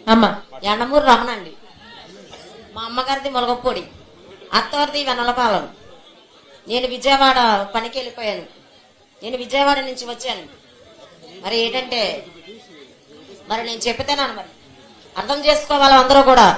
అమ్మా ఎండమూరు రమణ అండి మా అమ్మగారిది ములగపొడి అత్తవారిది వెన్నలపాలెం నేను విజయవాడ పనికి వెళ్ళిపోయాను నేను విజయవాడ నుంచి వచ్చాను మరి ఏంటంటే మరి నేను చెప్తాను మరి అర్థం చేసుకోవాలి అందరూ కూడా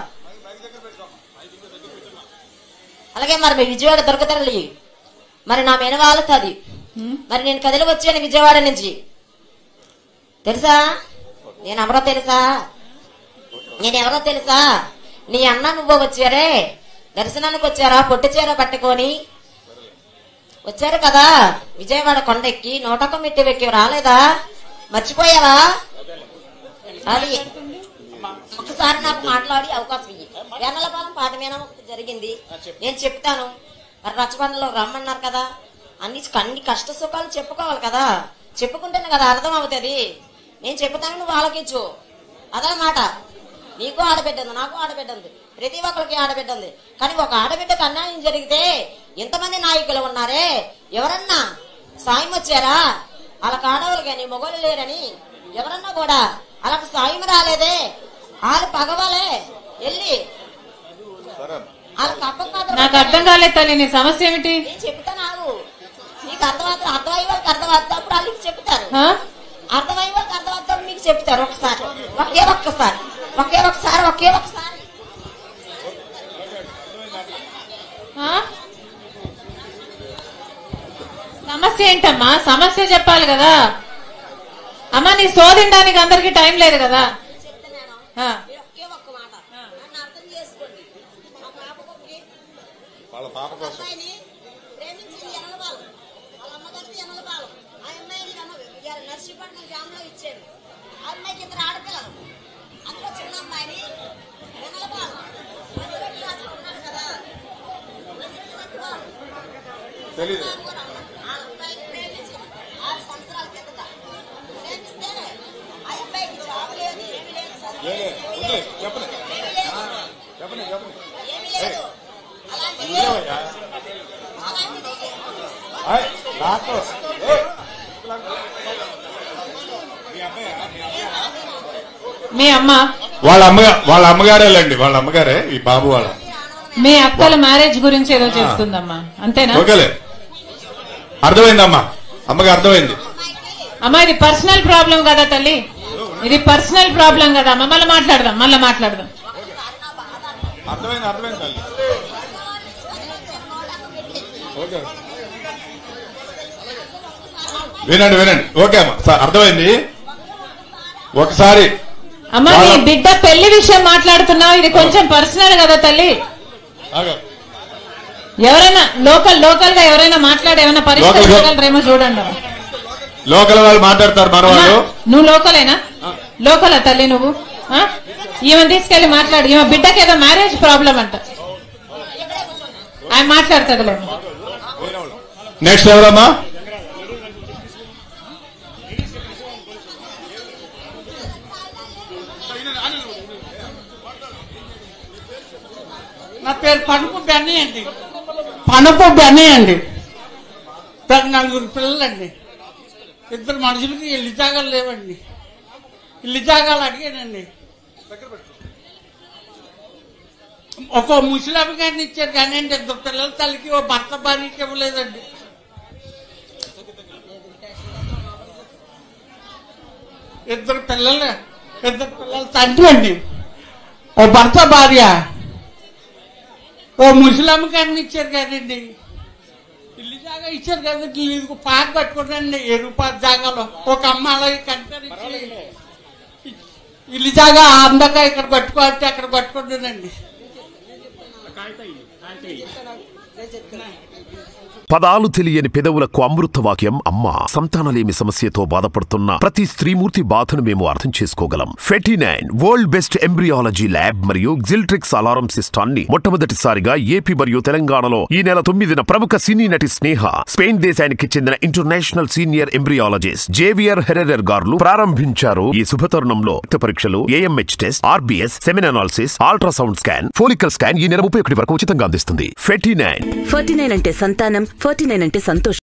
అలాగే మరి మీ విజయవాడ దొరకతల్లి మరి నా మెనవాలుతుంది మరి నేను కదిలి వచ్చాను విజయవాడ నుంచి తెలుసా నేను ఎవరో తెలుసా నేనెవరో తెలుసా నీ అన్న నువ్వు వచ్చారే దర్శనానికి వచ్చారా పొట్టి చీర పట్టుకొని వచ్చారు కదా విజయవాడ కొండెక్కి నూటొక్క మెట్టి వెక్కి రాలేదా మర్చిపోయావా అది ఒకసారి నాకు మాట్లాడి అవకాశం ఇయ్యి వెన్నలపాలెం పాట మీద ఒకటి జరిగింది నేను చెప్తాను మరి రచబండలో రమ్మన్నారు కదా అన్ని అన్ని కష్ట సుఖాలు చెప్పుకోవాలి కదా చెప్పుకుంటేనే కదా అర్థం అవుతుంది నేను చెప్తాను నువ్వు ఆలోచించు అదనమాట నీకు ఆడబిడ్డ ఉంది నాకు ఆడబిడ్డ ఉంది ప్రతి ఒక్కరికి ఆడబిడ్డ ఉంది కానీ ఒక ఆడబిడ్డకు అన్యాయం జరిగితే ఎంతమంది నాయకులు ఉన్నారే ఎవరన్నా సాయం వచ్చారా వాళ్ళకి ఆడవాళ్ళు కానీ మొగలు లేరని ఎవరన్నా కూడా వాళ్ళకి సాయం రాలేదే వాళ్ళు పగవాలే వెళ్ళి వాళ్ళకి అప్పం నాకు అర్థం కాలేదు తల్లి నీ సమస్య ఏమిటి నేను చెప్తా నాకు నీకు అర్థమవుతుంది అర్థమయ్యే వాళ్ళకి అర్థమవుతుంది అప్పుడు వాళ్ళకి చెప్తారు ఆ? అర్థమయ్యే వాళ్ళకి అర్థమవుతుంది మీకు చెప్తారు ఒకసారి ఒకే ఒక్కసారి ఒకే ఒకసారి ఒకే ఒకసారి ఆ? సమస్య ఏంటమ్మా సమస్య చెప్పాలి కదా అమ్మా నీ శోధించడానికి అందరికి టైం లేదు కదా చెప్తున్నాను ఆ. మీరు ఒకే ఒక్క మాట నన్ను అర్థం చేసుకోండి మా పాపకి వాళ్ళ పాప కోసం అమ్మాయిని ప్రేమించింది ఎనలపాలెం వాళ్ళ అమ్మగారిది ఎనలపాలెం ఆ అమ్మాయిని రమ- ఇవాళ నర్సీపట్నం గ్రామంలో ఇచ్చాను ఆ అమ్మాయికి ఇద్దరు ఆడపిల్లలు అందులో చిన్న అమ్మాయిని ఎనలపాలెం మసిరెడ్డి రాజు ఉన్నాడు కదా మసిరెడ్డి సత్యబాబు. తెలీదు సత్యబాబు కూడా ఉన్నాడు. ఆ అమ్మాయిని ప్రేమించి ఆరు సంవత్సరాల కిందట ప్రేమిస్తే ఆ అబ్బాయికి జాబ్ లేదు ఏమీ లేదు చదువు లే, లే, ఏమీ వదిలే, లేదు. చెప్పని ఏమీ లేదు చెప్పని చెప్పని ఏమీ లేదు అలాంటిది ఇదేమయ్యా అలాంటిది ఆయ్, నాకు ఏయ్, మీ అబ్బాయా? మీ అబ్బాయా? మీ అమ్మ వాళ్ళ అమ్మగా వాళ్ళ అమ్మగారేలండి వాళ్ళ అమ్మగారే ఈ బాబు వాళ్ళ మీ అక్కల మ్యారేజ్ గురించి ఏదో చెప్తుందమ్మా అంతేనా ఓకేలే అర్థమైందమ్మా అమ్మకి అర్థమైంది అమ్మా ఇది పర్సనల్ ప్రాబ్లం కదా తల్లి ఇది పర్సనల్ ప్రాబ్లం కదా అమ్మ మళ్ళీ మాట్లాడదాం మళ్ళీ మాట్లాడదాం అర్థమైంది అర్థమైంది తల్లి ఓకే వినండి వినండి ఓకే అమ్మా స- అర్థమైంది ఒకసారి అమ్మా నీ బిడ్డ పెళ్లి విషయం మాట్లాడుతున్నావు ఇది కొంచెం పర్సనల్ కదా తల్లి ఆగు. ఎవరైనా లోకల్ లోకల్ గా ఎవరైనా మాట్లాడి ఏమైనా పరిష్కరించగలరేమో చూడండి అమ్మా. లోకల్ వాళ్ళు మాట్లాడతారు మన అమ్మా, వాళ్ళు నువ్వు లోకలేనా లోకలా తల్లి నువ్వు ఆ? ఈమెను తీసుకెళ్లి మాట్లాడు ఈమె బిడ్డకి ఏదో మ్యారేజ్ ప్రాబ్లం అంట ఆయన మాట్లాడుతుందిలే నెక్స్ట్ ఎవరమ్మా నా పేరు పనుపు బెన్నీ అండి పనుపు బెన్నీ అండి పెద్ద నలుగురు పిల్లలండి ఇద్దరు మనుషులకి ఇల్లు జాగాలు లేవండి ఇల్లు జాగాలు అడిగానండి ఒక ముసలామి గారిని ఇచ్చారు కానీ అండి ఇద్దరు పిల్లల తల్లికి ఓ భర్త భార్యకి ఇవ్వలేదండి ఇద్దరు పిల్లలు ఇద్దరు పిల్లల తండ్రి అండి ఓ భర్త భార్య ఓ ముసలమ్మ గారిని ఇచ్చారు కదండి ఇల్లు జాగా ఇచ్చారు కదండి ఇది పాక కట్టుకోండి ఎరుపాత జాగాలో ఒక అమ్మ అలాగే కనికరించి ఇల్లు జాగా అందక ఇక్కడ కట్టుకోవాలంటే అక్కడ కట్టుకుంటుందండి పదాలు తెలియని పెదవులకు అమృత వాక్యం అమ్మ సంతానలేమి సమస్యతో బాధపడుతున్న ప్రతి స్త్రీమూర్తి బాధను మేము అర్థం చేసుకోగలం Ferty nine world best embryology lab మరియు జిల్ట్రిక్స్ అలారం సిస్టాన్ని మొట్టమొదటిసారిగా ఏపీ మరియు తెలంగాణలో ఈ నెల తొమ్మిదిన ప్రముఖ సినీ నటి స్నేహ స్పెయిన్ దేశానికి చెందిన international senior embryologist Javier Herrera గారు ప్రారంభించారు ఈ శుభతరుణంలో రక్త పరీక్షలు AMH test RBS semen analysis ultrasound scan follicle scan ఈ నెల ముప్పై ఒకటి వరకు ఉచితంగా అందిస్తుంది ఫెటీ నైన్ ఫార్టీ నైన్ అంటే సంతానం ఫార్టీ నైన్ అంటే సంతోషం